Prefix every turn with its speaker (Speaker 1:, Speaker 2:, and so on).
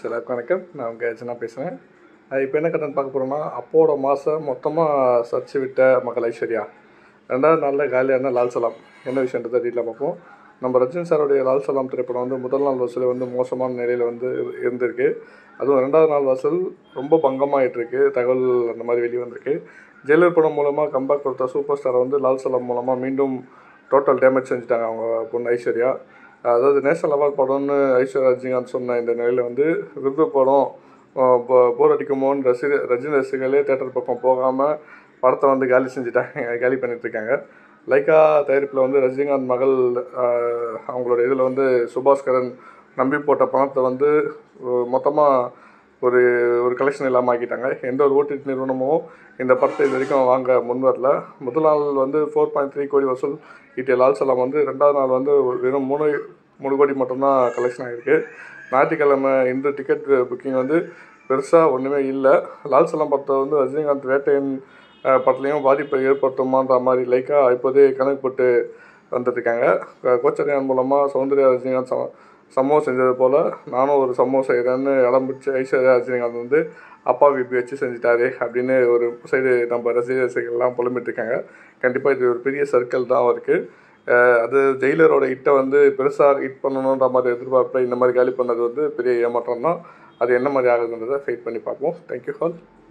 Speaker 1: எல்லாருக்கும் வணக்கம் நான் உங்கள் ஜனா பேசுகிறேன் இப்போ என்ன கட்டன் பார்க்க போகிறோம்னா அப்போட மாதம் மொத்தமாக சர்ச்சு விட்ட மகள் ஐஸ்வர்யா ரெண்டாவது நாளில் காலியான லால் சலாம் என்ன விஷயன்றதை டீட்டில் பார்ப்போம் நம்ம ரஜினி சாருடைய லால் சலாம் திரைப்படம் வந்து முதல் நாள் வசூல் வந்து மோசமான நிலையில் வந்து இருந்திருக்கு அதுவும் ரெண்டாவது நாள் வசூல் ரொம்ப பங்கமாயிட்டு இருக்கு தகவல் அந்த மாதிரி வெளியே வந்திருக்கு ஜெயிலர் படம் மூலமாக கம்பேக் கொடுத்த சூப்பர் ஸ்டாரை வந்து லால் சலாம் மூலமாக மீண்டும் டோட்டல் டேமேஜ் செஞ்சுட்டாங்க அவங்க பொண்ணு ஐஸ்வர்யா அதாவது நேஷனல் அவார்ட் படம்னு ஐஸ்வர்யா ரஜினிகாந்த் சொன்ன இந்த நிலையில் வந்து விருது படம் போர் அடிக்குமோன்னு ரசிக ரஜினி ரசிகர்களே தேட்டர் பக்கம் போகாமல் படத்தை வந்து காலி செஞ்சுட்டாங்க காலி பண்ணிட்டு இருக்காங்க லைக்கா தயாரிப்பில் வந்து ரஜினிகாந்த் மகள் ஆஹ், அவங்களோட இதில் வந்து சுபாஸ்கரன் நம்பி போட்ட பணத்தை வந்து மொத்தமாக ஒரு ஒரு கலெக்ஷன் இல்லாமல் ஆக்கிட்டாங்க எந்த ஒரு ஓடிடி நிறுவனமும் இந்த படத்தை இது வரைக்கும் வாங்க முன் வரல முதல் நாள் வந்து ஃபோர் பாயிண்ட் த்ரீ கோடி வசூல் ஈட்டிய லால் சலாம் வந்து ரெண்டாவது நாள் வந்து வெறும் மூணு மூணு கோடி மட்டும்தான் கலெக்ஷன் ஆகிருக்கு ஞாயிற்றுக்கிழமை இந்த டிக்கெட் புக்கிங் வந்து பெருசாக ஒன்றுமே இல்லை லால் சலாம் படத்தை வந்து ரஜினிகாந்த் வேட்டையன் அஹ், படத்துலையும் பாதிப்பை ஏற்படுத்துமான்ற மாதிரி லைக்காக இப்போதே கணக்கு போட்டு வந்துட்டுருக்காங்க கோச்சரியான் மூலமாக சௌந்தர்யா ரஜினிகாந்த் சம சம்பவம் செஞ்சது போல் நானும் ஒரு சம்பவம் செய்கிறேன்னு இடம் பிடிச்சி ஐஸ்வர்யா ரஜினிகாந்த் வந்து அப்பா விபி வச்சு செஞ்சுட்டாரு அப்படின்னு ஒரு சைடு நம்ம ரசிக ரசிகர்கள்லாம் புலம்பிட்டு இருக்காங்க கண்டிப்பாக இது ஒரு பெரிய சர்க்கிள் தான் அவருக்கு அஹ் அது ஜெயிலரோட ஹிட்டை வந்து பெருசாக ஹிட் பண்ணணுன்ற மாதிரி எதிர்பார்ப்பில் இந்த மாதிரி காலி பண்ணது வந்து பெரிய ஏமாற்றம் தான் அது என்ன மாதிரி ஆகுதுன்றதை ஃபைட் பண்ணி பார்ப்போம் தேங்க்யூ ஆல்